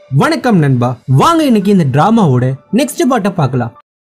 வணக்கம் நண்பா வாங்க இன்னைக்கு இந்த டிராமாவோட நெக்ஸ்ட் பாட்டை பார்க்கலாம்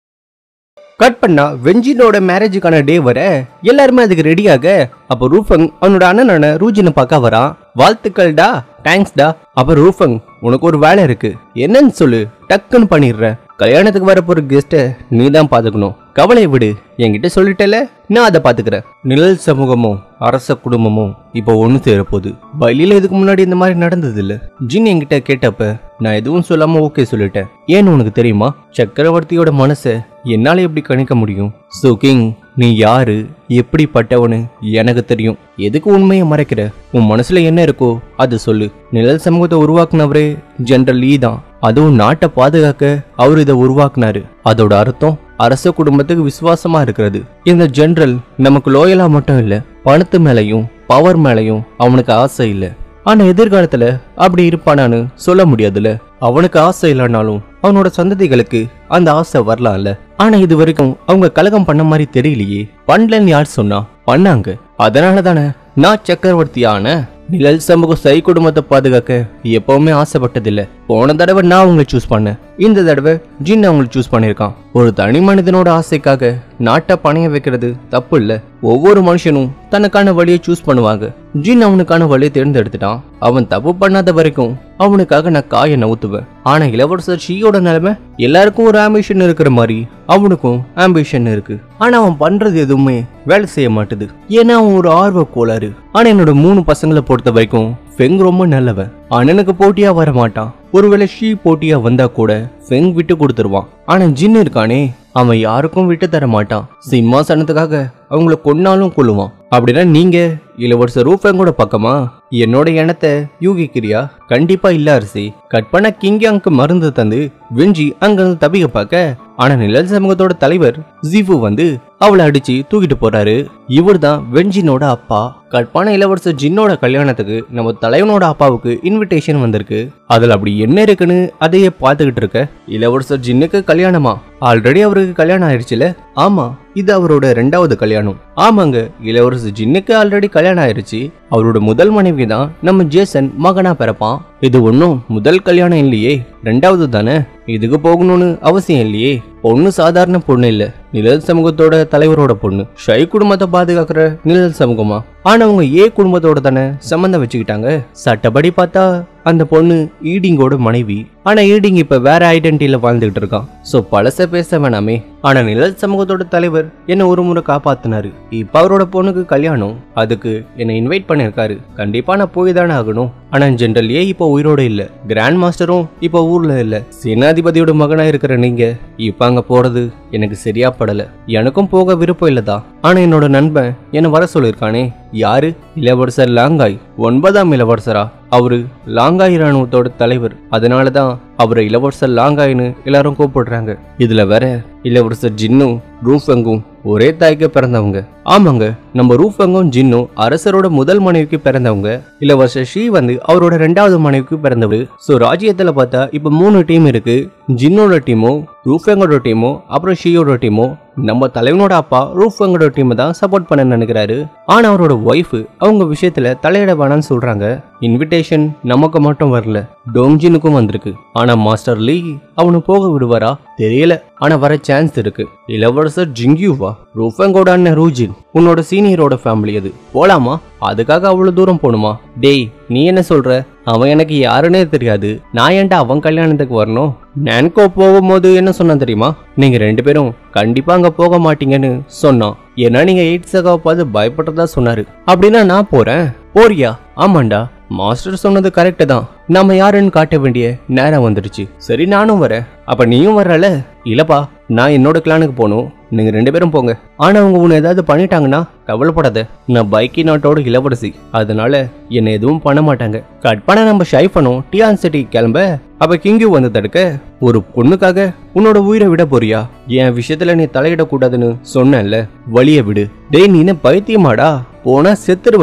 கட் பண்ணா வெஞ்சினோட மேரேஜுக்கான டே வர எல்லாருமே அதுக்கு ரெடியாக அப்போ ரூஃபங் அவனோட அண்ணனான ரூஜினை பார்க்க வரான் வாழ்த்துக்கள்டா தேங்க்ஸ்டா அப்ப ரூஃபங் உனக்கு ஒரு வேலை இருக்கு என்னன்னு சொல்லு டக்குன்னு பண்ணிடுறேன் கல்யாணத்துக்கு வர போற கெஸ்ட்டை நீ தான் பாத்துக்கணும் கவலை விடு என்கிட்ட சொல்லிட்டல நான் அதை பாத்துக்கிறேன் நிழல் சமூகமும் அரச குடும்பமும் இப்போ ஒன்று சேரப்போகுது பலியில இதுக்கு முன்னாடி இந்த மாதிரி நடந்தது இல்ல ஜின் என்கிட்ட கேட்டப்ப நான் எதுவும் சொல்லாம ஓகே சொல்லிட்டேன் ஏன்னு உனக்கு தெரியுமா சக்கரவர்த்தியோட மனசை என்னால எப்படி கணிக்க முடியும் சோ கிங் நீ யாரு எப்படிப்பட்டவனு எனக்கு தெரியும் எதுக்கு உண்மையை மறைக்கிற உன் மனசுல என்ன இருக்கோ அது சொல்லு நிழல் சமூகத்தை உருவாக்குனவரே ஜெனரல் லீ தான் அதுவும் நாட்டை பாதுகாக்க அவர் இதை உருவாக்குனாரு அதோட அர்த்தம் அரச குடும்பத்துக்கு விசுவாசமா இருக்கிறது இந்த ஜெனரல் நமக்கு லோயலா மட்டும் இல்ல பணத்து மேலையும் பவர் மேலையும் அவனுக்கு ஆசை இல்ல ஆனா எதிர்காலத்துல அப்படி இருப்பானான்னு சொல்ல முடியாதுல அவனுக்கு ஆசை இல்லைனாலும் அவனோட சந்ததிகளுக்கு அந்த ஆசை வரலாம்ல ஆனா இது வரைக்கும் அவங்க கலகம் பண்ண மாதிரி தெரியலையே பண்ணலன்னு யார் சொன்னா பண்ணாங்க அதனால தானே நான் சக்கரவர்த்தியான நிழல் சமூக சை குடும்பத்தை பாதுகாக்க எப்பவுமே ஆசைப்பட்டதில்ல போன தடவை நான் உங்களை சூஸ் பண்ணேன் இந்த தடவை ஜின் அவங்களை சூஸ் பண்ணியிருக்கான் ஒரு தனி மனிதனோட ஆசைக்காக நாட்டை பணைய வைக்கிறது தப்பு இல்ல ஒவ்வொரு மனுஷனும் தனக்கான வழியை சூஸ் பண்ணுவாங்க ஜின் அவனுக்கான வழியை தேர்ந்தெடுத்துட்டான் அவன் தப்பு பண்ணாத வரைக்கும் அவனுக்காக நான் காயை நவுத்துவேன் ஆனா இளவரசர் ஷீயோட நிலைமை எல்லாருக்கும் ஒரு ஆம்பிஷன் இருக்கிற மாதிரி அவனுக்கும் ஆம்பிஷன் இருக்கு ஆனா அவன் பண்றது எதுவுமே வேலை செய்ய மாட்டுது ஏன்னா அவன் ஒரு ஆர்வ கோளாறு ஆனா என்னோட மூணு பசங்களை பொறுத்த வரைக்கும் ஃபெங் ரொம்ப நல்லவன் அண்ணனுக்கு போட்டியா வர மாட்டான் ஒருவேளை ஷீ போட்டியா வந்தா கூட ஃபெங் விட்டு கொடுத்துருவான் ஆனா ஜின் இருக்கானே அவன் யாருக்கும் விட்டு தர மாட்டான் சிம்மாசனத்துக்காக அவங்கள கொன்னாலும் கொல்லுவான் அப்படின்னா நீங்க இளவரசர் ரூஃபங்கோட பக்கமா என்னோட எண்ணத்தை யூகிக்கிறியா கண்டிப்பா இல்ல அரிசி கட் பண்ண கிங்யாங்க்கு மருந்து தந்து வெஞ்சி அங்கிருந்து தப்பிக்க பார்க்க ஆனா நிழல் சமூகத்தோட தலைவர் ஜீஃபு வந்து அவளை அடிச்சு தூக்கிட்டு போறாரு இவர் தான் வெஞ்சினோட அப்பா கட்பான இளவரசர் ஜின்னோட கல்யாணத்துக்கு நம்ம தலைவனோட அப்பாவுக்கு இன்விடேஷன் வந்திருக்கு அதுல அப்படி என்ன இருக்குன்னு அதையே பார்த்துக்கிட்டு இருக்க இளவரசர் ஜின்னுக்கு கல்யாணமா ஆல்ரெடி அவருக்கு கல்யாணம் ஆயிடுச்சுல ஆமா இது அவரோட ரெண்டாவது கல்யாணம் ஆமாங்க இளவரசர் ஜின்னுக்கு ஆல்ரெடி கல்யாணம் ஆயிருச்சு அவரோட முதல் மனைவி தான் நம்ம ஜேசன் மகனா பிறப்பான் இது ஒன்றும் முதல் கல்யாணம் இல்லையே ரெண்டாவது தானே இதுக்கு போகணும்னு அவசியம் இல்லையே பொண்ணு சாதாரண பொண்ணு இல்ல நிழல் சமூகத்தோட தலைவரோட பொண்ணு ஷை குடும்பத்தை பாதுகாக்கிற நிழல் சமூகமா ஆனா அவங்க ஏ குடும்பத்தோட தானே சம்மந்தம் வச்சுக்கிட்டாங்க சட்டப்படி பார்த்தா அந்த பொண்ணு ஈடிங்கோட மனைவி ஆனா ஈடிங் இப்ப வேற ஐடென்டிட்டியில வாழ்ந்துகிட்டு இருக்கான் சோ பழச பேச வேணாமே ஆனா நிழல் சமூகத்தோட தலைவர் என்ன ஒரு முறை காப்பாத்தினாரு இப்ப அவரோட பொண்ணுக்கு கல்யாணம் அதுக்கு என்னை இன்வைட் பண்ணிருக்காரு கண்டிப்பா நான் போய் தானே ஆகணும் ஆனா ஜென்ரல் ஏ இப்போ உயிரோட இல்ல கிராண்ட் மாஸ்டரும் இப்போ ஊர்ல இல்ல சேனாதிபதியோட மகனா இருக்கிற நீங்க இப்ப அங்க போறது எனக்கு சரியா படல எனக்கும் போக விருப்பம் இல்லதா ஆனா என்னோட நண்பன் என்ன வர சொல்லியிருக்கானே யாரு இளவரசர் லாங்காய் ஒன்பதாம் இளவரசரா அவரு லாங்காய் இராணுவத்தோட தலைவர் அதனாலதான் அவரை இளவரசர் லாங்காய்னு எல்லாரும் கூப்பிடுறாங்க இதுல வேற இளவரசர் ஜின்னும் ரூஃபங்கும் ஒரே தாய்க்கு பிறந்தவங்க ஆமாங்க நம்ம ரூஃபங்கும் ஜின்னும் அரசரோட முதல் மனைவிக்கு பிறந்தவங்க இளவரசர் ஷீ வந்து அவரோட ரெண்டாவது மனைவிக்கு பிறந்தவர் சோ ராஜ்யத்துல பார்த்தா இப்ப மூணு டீம் இருக்கு ஜின்னோட டீமோ ரூஃபங்கோட டீமோ அப்புறம் ஷீயோட டீமோ நம்ம தலைவனோட அப்பா ரூஃபங்கோட டீம் தான் சப்போர்ட் பண்ண நினைக்கிறாரு ஆனா அவரோட ஒய்ஃப் அவங்க விஷயத்துல தலையிட வேணாம்னு சொல்றாங்க இன்விடேஷன் நமக்கு மட்டும் வரல டோங்ஜினுக்கும் வந்திருக்கு ஆனா மாஸ்டர் லீ அவனு போக விடுவாரா தெரியல ஆனா வர சான்ஸ் இருக்கு இளவரசர் ஜிங்கியூவா ரூஃபங்கோட அண்ணன் ரூஜின் உன்னோட சீனியரோட ஃபேமிலி அது போலாமா அதுக்காக அவ்வளவு தூரம் போகணுமா டேய் நீ என்ன சொல்ற அவன் எனக்கு யாருன்னே தெரியாது நான் ஏன்டா அவன் கல்யாணத்துக்கு வரணும் நான்கோ போகும்போது என்ன சொன்னா தெரியுமா நீங்க ரெண்டு பேரும் கண்டிப்பா அங்க போக மாட்டீங்கன்னு சொன்னான் ஏன்னா நீங்க எயிட் சகாவை பார்த்து பயப்பட்டதா சொன்னாரு அப்படின்னா நான் போறேன் போறியா ஆமாண்டா மாஸ்டர் சொன்னது கரெக்டு தான் நாம யாருன்னு காட்ட வேண்டிய நேரம் வந்துடுச்சு சரி நானும் வரேன் அப்ப நீயும் வரல இல்லப்பா நான் என்னோட கிளானுக்கு போகணும் நீங்க ரெண்டு பேரும் போங்க ஆனா அவங்க உன்னை ஏதாவது பண்ணிட்டாங்கன்னா கவலைப்படாத நான் பைக்கி நாட்டோட இளவரசி அதனால என்னை எதுவும் பண்ண மாட்டாங்க கட் பண்ண நம்ம ஷைஃபனும் டியான் சிட்டி கிளம்ப அப்ப கிங்கு வந்து தடுக்க ஒரு பொண்ணுக்காக உன்னோட உயிரை விட போறியா என் விஷயத்துல நீ தலையிடக்கூடாதுன்னு சொன்னேன்ல வழிய விடு டேய் நீ என்ன பைத்தியமாடா போனா செத்துருவடா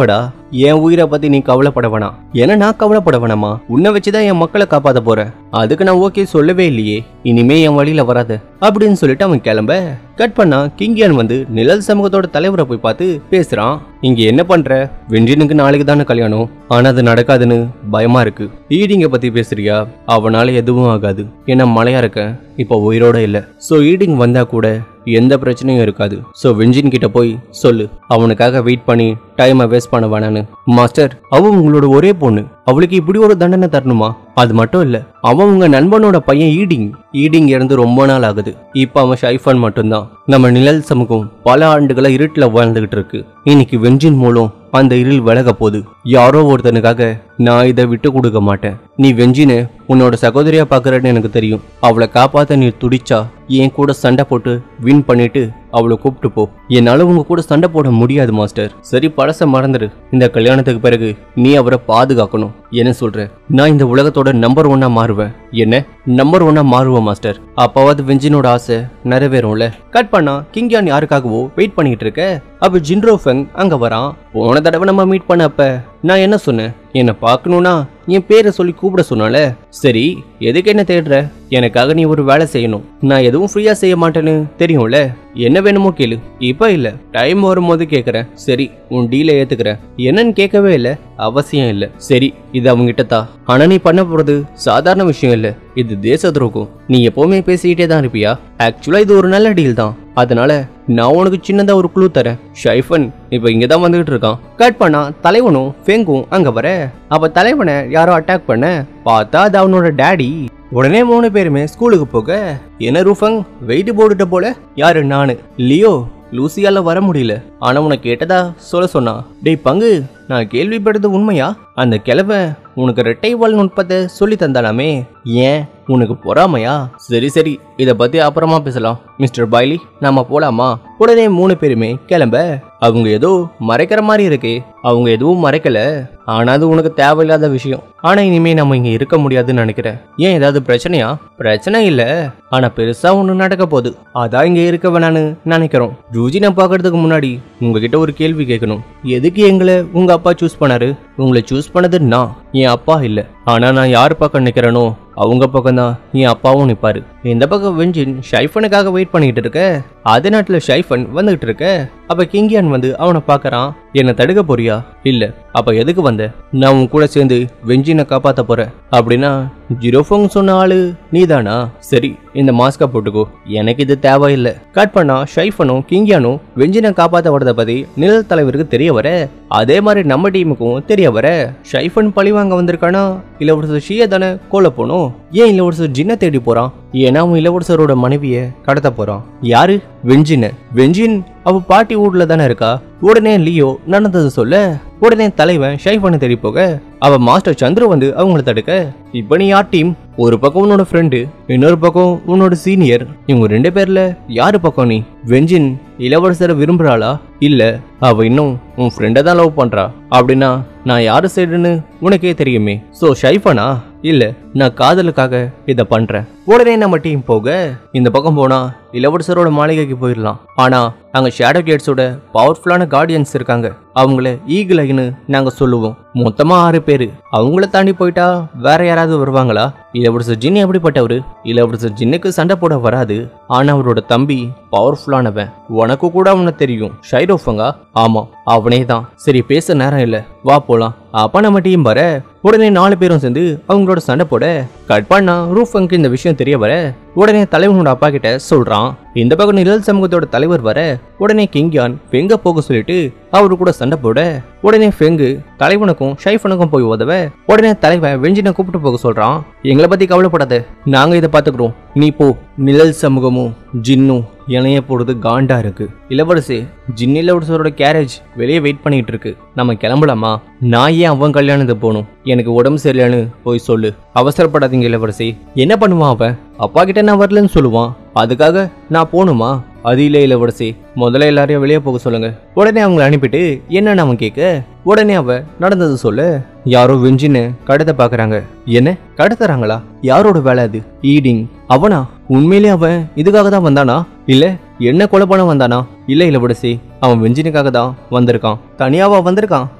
என் உயிரை பத்தி நீ கவலைப்பட வேணாம் ஏன்னா நான் கவலைப்பட வேணாமா உன்னை வச்சுதான் என் மக்களை காப்பாத்த போறேன் அதுக்கு நான் ஓகே சொல்லவே இல்லையே இனிமே என் வழியில வராத அப்படின்னு சொல்லிட்டு அவன் கிளம்ப கட் பண்ணா கிங்கியான் வந்து நிழல் சமூகத்தோட தலைவரை போய் பார்த்து பேசுறான் இங்க என்ன பண்ற வெஞ்சினுக்கு நாளைக்கு தானே கல்யாணம் ஆனா அது நடக்காதுன்னு பயமா இருக்கு ஈடிங்க பத்தி பேசுறியா அவனால எதுவும் ஆகாது ஏன்னா மழையா இருக்க இப்போ உயிரோட இல்ல சோ ஈடிங் வந்தா கூட எந்த பிரச்சனையும் இருக்காது ஸோ வெஞ்சின் கிட்ட போய் சொல்லு அவனுக்காக வெயிட் பண்ணி டைமை வேஸ்ட் பண்ண வேணான்னு மாஸ்டர் அவ உங்களோட ஒரே பொண்ணு அவளுக்கு இப்படி ஒரு தண்டனை தரணுமா அது மட்டும் இல்ல அவன் உங்க நண்பனோட பையன் ஈடிங் ஈடிங் இறந்து ரொம்ப நாள் ஆகுது இப்போ அவன் ஷைஃபான் மட்டும்தான் நம்ம நிழல் சமூகம் பல ஆண்டுகளா இருட்டில் வாழ்ந்துகிட்டு இருக்கு இன்னைக்கு வெஞ்சின் மூலம் அந்த இருள் விலக போகுது யாரோ ஒருத்தனுக்காக நான் இதை விட்டு கொடுக்க மாட்டேன் நீ வெஞ்சின உன்னோட சகோதரியா பாக்குறேன்னு எனக்கு தெரியும் அவளை காப்பாத்த நீ துடிச்சா என் கூட சண்டை போட்டு வின் பண்ணிட்டு அவளை கூப்பிட்டு போ என்னால உங்க கூட சண்டை போட முடியாது மாஸ்டர் சரி பழச மறந்துடு இந்த கல்யாணத்துக்கு பிறகு நீ அவரை பாதுகாக்கணும் என்ன சொல்ற நான் இந்த உலகத்தோட நம்பர் ஒன்னா மாறுவேன் என்ன நம்பர் ஒன்னா மாறுவேன் மாஸ்டர் அப்பாவது வெஞ்சினோட ஆசை நிறைவேறும்ல கட் பண்ணா கிங்யான் யாருக்காகவோ வெயிட் பண்ணிட்டு இருக்க அப்ப ஜின்ரோ ஃபெங் அங்க வரான் போன தடவை நம்ம மீட் பண்ண அப்ப நான் என்ன சொன்னேன் என்னை பார்க்கணும்னா என் பேரை சொல்லி கூப்பிட சொன்னால சரி எதுக்கு என்ன தேடுற எனக்காக நீ ஒரு வேலை செய்யணும் நான் எதுவும் ஃப்ரீயா செய்ய மாட்டேன்னு தெரியும்ல என்ன வேணுமோ கேளு இப்ப இல்ல டைம் வரும்போது கேக்குறேன் சரி உன் டீலை ஏத்துக்கிறேன் என்னன்னு கேட்கவே இல்ல அவசியம் இல்ல சரி இது அவங்கிட்ட தா ஆனா நீ பண்ண போறது சாதாரண விஷயம் இல்ல இது தேச துரோகம் நீ எப்பவுமே பேசிக்கிட்டே தான் இருப்பியா ஆக்சுவலா இது ஒரு நல்ல டீல் தான் அதனால நான் உனக்கு சின்னதா ஒரு குழு தரேன் ஷைஃபன் இப்ப இங்க தான் வந்துகிட்டு இருக்கான் கட் பண்ணா தலைவனும் ஃபெங்கும் அங்க வர அப்ப தலைவனை யாரோ அட்டாக் பண்ண பார்த்தா அது அவனோட டேடி உடனே மூணு பேருமே ஸ்கூலுக்கு போக என்ன ரூஃபங் வெயிட் போட்டுட்ட போல யாரு நானு லியோ லூசியால வர முடியல ஆனா உனக்கு கேட்டதா சொல்ல சொன்னா டேய் பங்கு நான் கேள்விப்பட்டது உண்மையா அந்த கிழவன் உனக்கு ரெட்டை வால் நுட்பத்தை சொல்லி தந்தாலாமே ஏன் உனக்கு பொறாமையா சரி சரி இத பத்தி அப்புறமா பேசலாம் மிஸ்டர் பாய்லி நாம போலாமா உடனே மூணு பேருமே கிளம்ப அவங்க ஏதோ மறைக்கிற மாதிரி இருக்கே அவங்க எதுவும் மறைக்கல ஆனா அது உனக்கு தேவையில்லாத விஷயம் ஆனா இனிமே நம்ம இங்க இருக்க முடியாதுன்னு நினைக்கிறேன் ஏன் ஏதாவது பிரச்சனையா பிரச்சனை இல்ல ஆனா பெருசா ஒண்ணு நடக்க போகுது அதான் இங்க இருக்க வேணான்னு நினைக்கிறோம் ரூஜினை பாக்குறதுக்கு முன்னாடி உங்ககிட்ட ஒரு கேள்வி கேட்கணும் எதுக்கு எங்களை உங்க அப்பா சூஸ் பண்ணாரு உங்களை சூஸ் பண்ணது நான் என் அப்பா இல்ல ஆனா நான் யார் பக்கம் நிக்கிறேனோ அவங்க பக்கம் தான் என் அப்பாவும் நிப்பாரு இந்த பக்கம் வெஞ்சின் ஷைஃபனுக்காக வெயிட் பண்ணிக்கிட்டு இருக்க அதே நேரத்துல ஷைஃபன் வந்துகிட்டு இருக்க அப்ப கிங்கியான் வந்து அவனை பார்க்கறான் என்ன தடுக்க போறியா இல்ல அப்ப எதுக்கு வந்த நான் உன் கூட சேர்ந்து வெஞ்சினை காப்பாத்த போறேன் அப்படின்னா ஜிரோஃபோங் சொன்ன ஆளு நீதானா சரி இந்த மாஸ்கை போட்டுக்கோ எனக்கு இது தேவையில்லை கட் பண்ணா ஷைஃபனும் கிங்கியானும் வெஞ்சினை காப்பாத்த வரத பத்தி நிழல் தலைவருக்கு தெரிய வர அதே மாதிரி நம்ம டீமுக்கும் தெரிய வர ஷைஃபன் பழி வாங்க வந்திருக்கானா இளவரசர் ஷியா தானே கோல போனோம் ஏன் இளவரசர் ஜின்ன தேடி போறான் ஏன்னா அவன் இளவரசரோட மனைவிய கடத்த போறான் யாரு வெஞ்சின வெஞ்சின் அவ பாட்டி ஊர்ல தானே இருக்கா உடனே லியோ நடந்தது சொல்ல உடனே தலைவன் ஷைஃபனை தேடி போக அவ மாஸ்டர் சந்துரு வந்து அவங்கள தடுக்க இப்ப நீ யார் டீம் ஒரு பக்கம் உன்னோட ஃப்ரெண்டு இன்னொரு பக்கம் உன்னோட சீனியர் இவங்க ரெண்டு பேர்ல யாரு பக்கம் நீ வெஞ்சின் இளவரசரை விரும்புறாளா இல்ல அவ இன்னும் உன் ஃப்ரெண்டை தான் லவ் பண்றா அப்படின்னா நான் யாரு சைடுன்னு உனக்கே தெரியுமே சோ ஷைஃபனா இல்ல நான் காதலுக்காக இத பண்றேன் உடனே நம்ம டீம் போக இந்த பக்கம் போனா இளவரசரோட மாளிகைக்கு போயிடலாம் ஆனா அங்க ஷேடோ கேட்ஸோட பவர்ஃபுல்லான கார்டியன்ஸ் இருக்காங்க அவங்கள ஈகிள் ஐன்னு நாங்க சொல்லுவோம் மொத்தமா ஆறு பேரு அவங்கள தாண்டி போயிட்டா வேற யாராவது வருவாங்களா இளவரசர் ஜின் எப்படிப்பட்டவரு இளவரசர் ஜின்னுக்கு சண்டை போட வராது ஆனா அவரோட தம்பி பவர்ஃபுல்லானவன் உனக்கு கூட அவனை தெரியும் ஷைரோஃபங்கா ஆமா அவனே தான் சரி பேச நேரம் இல்ல வா போலாம் அப்ப நம்ம டீம் வர உடனே நாலு பேரும் சேர்ந்து அவங்களோட சண்டை போட கட் பண்ணா ரூஃபங்க்கு இந்த விஷயம் தெரிய வர உடனே தலைவனோட அப்பா கிட்ட சொல்றான் இந்த பக்கம் நிழல் சமூகத்தோட தலைவர் வர உடனே கிங்யான் ஃபெங்க போக சொல்லிட்டு அவரு கூட சண்டை போட உடனே ஃபெங்கு தலைவனுக்கும் ஷைஃபனுக்கும் போய் உதவ உடனே தலைவன் வெஞ்சினை கூப்பிட்டு போக சொல்றான் எங்களை பத்தி கவலைப்படாத நாங்க இதை பாத்துக்கிறோம் நீ போ நிழல் சமூகமும் ஜின்னும் இணைய போறது காண்டா இருக்கு இளவரசி ஜின் இளவரசரோட கேரேஜ் வெளியே வெயிட் பண்ணிட்டு இருக்கு நம்ம கிளம்பலாமா நான் ஏன் அவன் கல்யாணத்துக்கு போகணும் எனக்கு உடம்பு சரியில்லைன்னு போய் சொல்லு அவசரப்படாதீங்க இளவரசி என்ன பண்ணுவான் அவன் அப்பா கிட்ட நான் வரலன்னு சொல்லுவான் அதுக்காக நான் போகணுமா அது இல்லை இளவரசி முதல்ல எல்லாரையும் வெளியே போக சொல்லுங்க உடனே அவங்கள அனுப்பிட்டு என்னன்னு அவன் கேட்க உடனே அவ நடந்தது சொல்ல யாரோ வெஞ்சின்னு கடத்த பாக்குறாங்க என்ன கடத்துறாங்களா யாரோட வேலை அது ஈடிங் அவனா உண்மையிலே அவன் இதுக்காக தான் வந்தானா இல்ல என்ன கொலை பண்ண வந்தானா இல்ல இளவரசி அவன் வெஞ்சினுக்காக தான் வந்திருக்கான் தனியாவா வந்திருக்கான்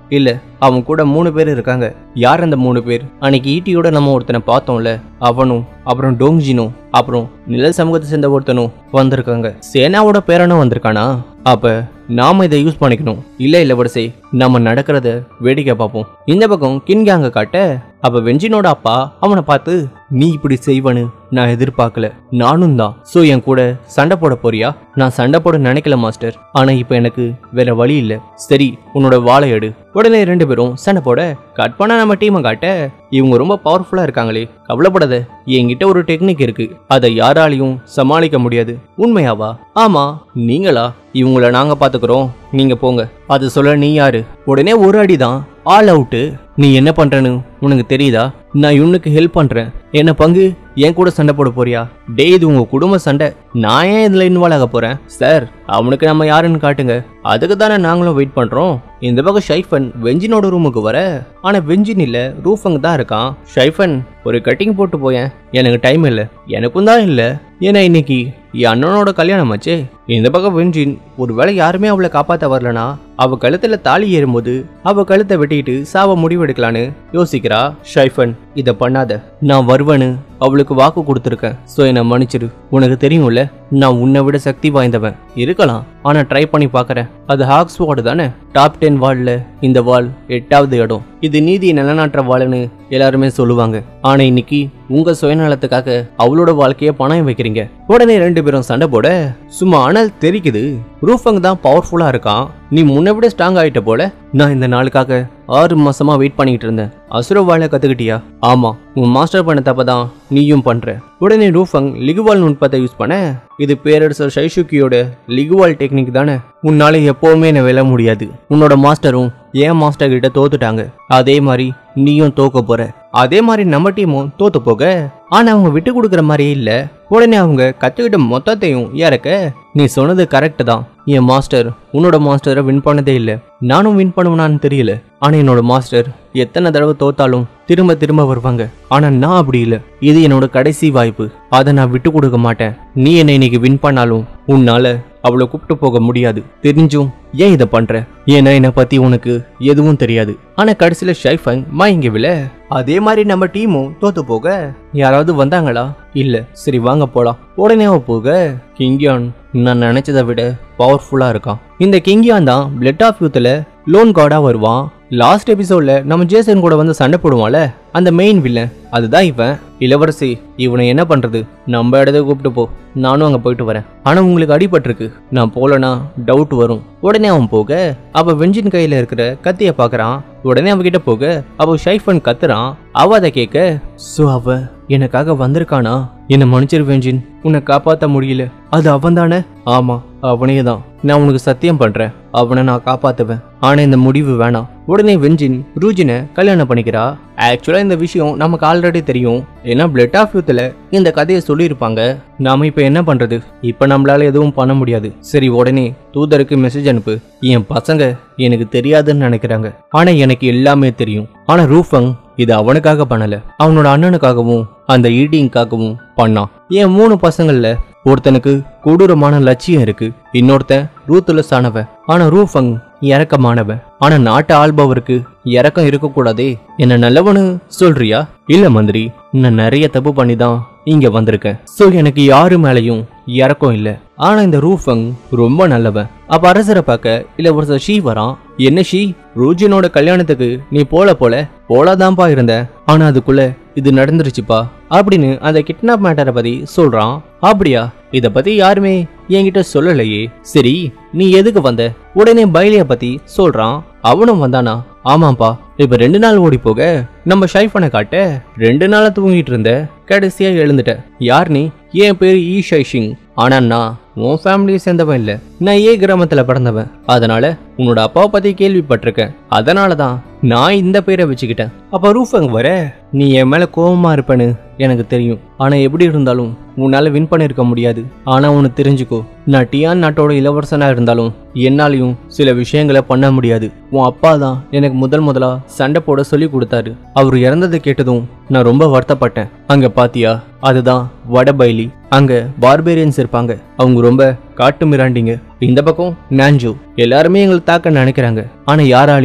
இல்ல அவன் கூட மூணு பேர் இருக்காங்க யார் அந்த மூணு பேர் அன்னைக்கு ஈட்டியோட நம்ம ஒருத்தனை பார்த்தோம்ல அவனும் அப்புறம் டோங்ஜினும் அப்புறம் நிழல் சமூகத்தை சேர்ந்த ஒருத்தனும் வந்திருக்காங்க சேனாவோட பேரனும் வந்திருக்கானா அப்ப நாம இதை யூஸ் பண்ணிக்கணும் இல்ல இல்ல வரிசை நம்ம நடக்கிறத வேடிக்கை பார்ப்போம் இந்த பக்கம் கின்காங்க காட்ட அப்ப வெஞ்சினோட அப்பா அவனை பார்த்து நீ இப்படி செய்வனு நான் எதிர்பார்க்கல நானும் தான் சோ என் கூட சண்டை போட போறியா நான் சண்டை போட நினைக்கல மாஸ்டர் ஆனா இப்ப எனக்கு வேற வழி இல்ல சரி உன்னோட வாழை எடு உடனே ரெண்டு பேரும் சண்டை போட கட் பண்ணா நம்ம டீமை காட்ட இவங்க ரொம்ப பவர்ஃபுல்லா இருக்காங்களே கவலைப்படாத என்கிட்ட ஒரு டெக்னிக் இருக்கு அதை யாராலையும் சமாளிக்க முடியாது உண்மையாவா ஆமா நீங்களா இவங்கள நாங்க பாத்துக்கிறோம் நீங்க போங்க அது சொல்ல நீ யாரு உடனே ஒரு அடிதான் ஆல் அவுட்டு நீ என்ன பண்றன்னு உனக்கு தெரியுதா நான் இவனுக்கு ஹெல்ப் பண்றேன் என்ன பங்கு என் கூட சண்டை போட போறியா டேய் இது உங்க குடும்ப சண்டை நான் ஏன் இதுல இன்வால்வ் ஆக போறேன் சார் அவனுக்கு நம்ம யாருன்னு காட்டுங்க அதுக்கு தானே நாங்களும் வெயிட் பண்றோம் இந்த பக்கம் ஷைஃபன் வெஞ்சினோட ரூமுக்கு வர ஆனா வெஞ்சின் இல்ல ரூஃபங் தான் இருக்கான் ஷைஃபன் ஒரு கட்டிங் போட்டு போயேன் எனக்கு டைம் இல்ல எனக்கும் தான் இல்ல ஏன்னா இன்னைக்கு என் அண்ணனோட கல்யாணம் ஆச்சே இந்த பக்கம் வெஞ்சின் ஒருவேளை யாருமே அவளை காப்பாத்த வரலனா அவ கழுத்துல தாலி ஏறும்போது அவ கழுத்தை வெட்டிட்டு சாவ முடிவெடுக்கலான்னு யோசிக்கிறா ஷைஃபன் இத பண்ணாத நான் வருவேன்னு அவளுக்கு வாக்கு கொடுத்துருக்கேன் சோ என்னை மன்னிச்சிடு உனக்கு தெரியும்ல நான் உன்னை விட சக்தி வாய்ந்தவன் இருக்கலாம் ஆனா ட்ரை பண்ணி பார்க்கறேன் அது ஹாக்ஸ் வார்டு தானே டாப் டென் வால்ல இந்த வால் எட்டாவது இடம் இது நீதி நிலநாட்டுற வாள்னு எல்லாருமே சொல்லுவாங்க ஆனா இன்னைக்கு உங்க சுயநலத்துக்காக அவளோட வாழ்க்கைய பணம் வைக்கிறீங்க உடனே ரெண்டு பேரும் சண்டை போட சும்மா அனல் தெரிக்குது ரூஃபங் தான் பவர்ஃபுல்லா இருக்கான் நீ முன்னை விட ஸ்ட்ராங் ஆயிட்ட போல நான் இந்த நாளுக்காக ஆறு மாசமா வெயிட் பண்ணிட்டு இருந்தேன் அசுர வாழ கத்துக்கிட்டியா ஆமா உன் மாஸ்டர் பண்ண தப்பதான் நீயும் பண்ற உடனே ரூஃபங் லிகுவால் நுட்பத்தை யூஸ் பண்ண இது பேரரசர் ஷைஷுக்கியோட லிகுவால் டெக்னிக் தானே உன்னால எப்பவுமே என்ன வெல்ல முடியாது உன்னோட மாஸ்டரும் என் மாஸ்டர் கிட்ட தோத்துட்டாங்க அதே மாதிரி நீயும் தோக்க போற அதே மாதிரி நம்ம டீமும் தோத்து போக ஆனா அவங்க விட்டு கொடுக்குற மாதிரியே இல்ல உடனே அவங்க கத்துக்கிட்ட மொத்தத்தையும் இறக்க நீ சொன்னது கரெக்ட் தான் என் மாஸ்டர் உன்னோட மாஸ்டரை வின் பண்ணதே இல்ல நானும் வின் பண்ணுவேனான்னு தெரியல ஆனா என்னோட மாஸ்டர் எத்தனை தடவை தோத்தாலும் திரும்ப திரும்ப வருவாங்க ஆனா நான் அப்படி இல்ல இது என்னோட கடைசி வாய்ப்பு அதை நான் விட்டு கொடுக்க மாட்டேன் நீ என்னை இன்னைக்கு வின் பண்ணாலும் உன்னால அவளை கூப்பிட்டு போக முடியாது தெரிஞ்சும் ஏன் இதை பண்ற ஏன்னா என்னை பத்தி உனக்கு எதுவும் தெரியாது ஆனா கடைசியில ஷைஃபங் மயங்கி விழ அதே மாதிரி நம்ம டீமும் தோத்து போக யாராவது வந்தாங்களா இல்ல சரி வாங்க போலாம் உடனே அவ போக கிங்கியான் நான் நினைச்சதை விட பவர்ஃபுல்லா இருக்கான் இந்த கிங்கியான் தான் பிளட் ஆஃப் யூத்தில் லோன் கார்டா வருவான் லாஸ்ட் எபிசோட்ல நம்ம ஜேசன் கூட வந்து சண்டை போடுவான்ல அந்த மெயின் வில்லன் அதுதான் இவன் இளவரசி இவனை என்ன பண்றது நம்ம இடத்த கூப்பிட்டு போ நானும் அங்க போயிட்டு வரேன் ஆனா உங்களுக்கு அடிபட்டிருக்கு நான் போலனா டவுட் வரும் உடனே அவன் போக அவ வெஞ்சின் கையில இருக்கிற கத்திய பாக்குறான் உடனே அவகிட்ட போக அவ ஷைஃபன் கத்துறான் அவ அதை கேட்க சோ அவ எனக்காக வந்திருக்கானா என்ன மன்னிச்சிரு வெஞ்சின் உன்னை காப்பாத்த முடியல அது அவன் தானே ஆமா அவனே தான் நான் உனக்கு சத்தியம் பண்றேன் அவனை நான் காப்பாத்துவேன் ஆனா இந்த முடிவு வேணாம் உடனே வெஞ்சின் ரூஜினை கல்யாணம் பண்ணிக்கிறா ஆக்சுவலா இந்த விஷயம் நமக்கு ஆல்ரெடி தெரியும் ஏன்னா பிளட் ஆஃப் யூத்தில் இந்த கதையை சொல்லியிருப்பாங்க நாம இப்ப என்ன பண்றது இப்ப நம்மளால எதுவும் பண்ண முடியாது சரி உடனே தூதருக்கு மெசேஜ் அனுப்பு என் பசங்க எனக்கு தெரியாதுன்னு நினைக்கிறாங்க ஆனா எனக்கு எல்லாமே தெரியும் ஆனா ரூஃபங் இது அவனுக்காக பண்ணல அவனோட அண்ணனுக்காகவும் அந்த ஈடிங்காகவும் பண்ணான் என் மூணு பசங்கள்ல ஒருத்தனுக்கு கொடூரமான லட்சியம் இருக்கு இன்னொருத்தன் ரூத்துலஸ் ஆனவன் ஆனா ரூஃபங் இறக்கமானவன் ஆனா நாட்டு ஆள்பவருக்கு இறக்கம் இருக்கக்கூடாதே என்ன நல்லவனு சொல்றியா இல்ல மந்திரி நான் நிறைய தப்பு பண்ணி தான் இங்க வந்திருக்கேன் சோ எனக்கு யாரு மேலயும் இறக்கம் இல்ல ஆனா இந்த ரூஃபங் ரொம்ப நல்லவன் அப்ப அரசரை பார்க்க இளவரசர் ஷீ வரான் என்ன ஷீ ரூஜினோட கல்யாணத்துக்கு நீ போல போல போலாதான்ப்பா இருந்த ஆனா அதுக்குள்ள இது நடந்துருச்சுப்பா அப்படின்னு அந்த கிட்னாப் மேட்டரை பத்தி சொல்றான் அப்படியா இத பத்தி யாருமே என்கிட்ட சொல்லலையே சரி நீ எதுக்கு வந்த உடனே பைலிய பத்தி சொல்றான் அவனும் வந்தானா ஆமாப்பா இப்ப ரெண்டு நாள் ஓடி போக நம்ம ஷைஃபனை காட்ட ரெண்டு நாளா தூங்கிட்டு இருந்த கடைசியா எழுந்துட்ட யார் நீ என் பேரு ஈ ஷைஷிங் ஆனா நான் உன் ஃபேமிலியை சேர்ந்தவன் இல்ல நான் ஏ கிராமத்துல பிறந்தவன் அதனால உன்னோட அப்பாவை பத்தி கேள்விப்பட்டிருக்கேன் அதனால தான் நான் இந்த பேரை வச்சுக்கிட்டேன் அப்ப ரூஃபங் வர நீ என் மேல கோவமா இருப்பேன்னு எனக்கு தெரியும் ஆனா எப்படி இருந்தாலும் உன்னால வின் பண்ணிருக்க முடியாது ஆனா உனக்கு தெரிஞ்சுக்கோ நான் டியான் நாட்டோட இளவரசனா இருந்தாலும் என்னாலையும் சில விஷயங்களை பண்ண முடியாது உன் அப்பா தான் எனக்கு முதல் முதலா சண்டை போட சொல்லி கொடுத்தாரு அவர் இறந்ததை கேட்டதும் நான் ரொம்ப வருத்தப்பட்டேன் அங்க பாத்தியா அதுதான் வடபைலி அங்க பார்பேரியன்ஸ் இருப்பாங்க அவங்க ரொம்ப காட்டு மிராண்டிங்க இந்த பக்கம் நான்ஜோ எல்லாருமே எங்களை தாக்க நினைக்கிறாங்க ஆனா யாராலையும்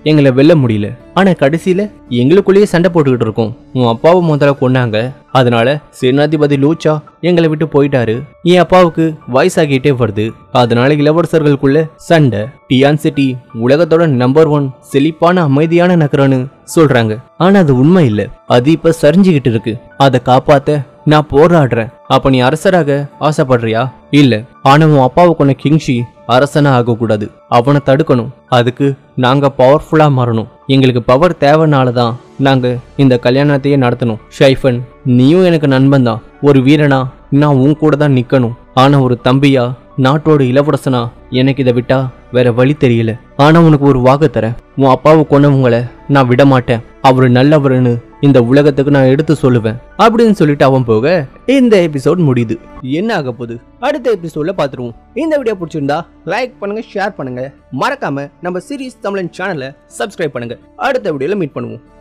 எங்களை வெல்ல முடியல ஆனா கடைசியில எங்களுக்குள்ளேயே சண்டை போட்டுக்கிட்டு இருக்கோம் உன் அப்பாவை முதல்ல கொன்னாங்க அதனால சேனாதிபதி லூச்சா எங்களை விட்டு போயிட்டாரு என் அப்பாவுக்கு வயசாகிட்டே வருது அதனால இளவரசர்களுக்குள்ள சண்டை டியான் சிட்டி உலகத்தோட நம்பர் ஒன் செழிப்பான அமைதியான நகரம்னு சொல்றாங்க ஆனா அது உண்மை இல்ல அது இப்ப சரிஞ்சுகிட்டு இருக்கு அதை காப்பாத்த நான் போராடுறேன் அப்ப நீ அரசராக ஆசைப்படுறியா இல்ல ஆனா உன் அப்பாவை கொண்ட கிங்ஷி அரசனா ஆகக்கூடாது அவனை தடுக்கணும் அதுக்கு நாங்க பவர்ஃபுல்லா மாறணும் எங்களுக்கு பவர் தேவைனால தான் நாங்க இந்த கல்யாணத்தையே நடத்தணும் ஷைஃபன் நீயும் எனக்கு நண்பன் தான் ஒரு வீரனா நான் உன் கூட தான் நிக்கணும் ஆனா ஒரு தம்பியா நாட்டோட இளவரசனா எனக்கு இதை விட்டா வேற வழி தெரியல ஆனா உனக்கு ஒரு வாக்கு தரேன் உன் அப்பாவை கொன்னவங்களை நான் விட மாட்டேன் அவரு நல்லவருன்னு இந்த உலகத்துக்கு நான் எடுத்து சொல்லுவேன் அப்படின்னு சொல்லிட்டு அவன் போக இந்த எபிசோட் முடியுது என்ன ஆக போகுது அடுத்த எபிசோட்ல பாத்துருவோம் இந்த வீடியோ பிடிச்சிருந்தா லைக் பண்ணுங்க ஷேர் பண்ணுங்க மறக்காம நம்ம சீரிஸ் தமிழன் சேனலை சப்ஸ்கிரைப் பண்ணுங்க அடுத்த வீடியோல மீட் பண்ணுவோம்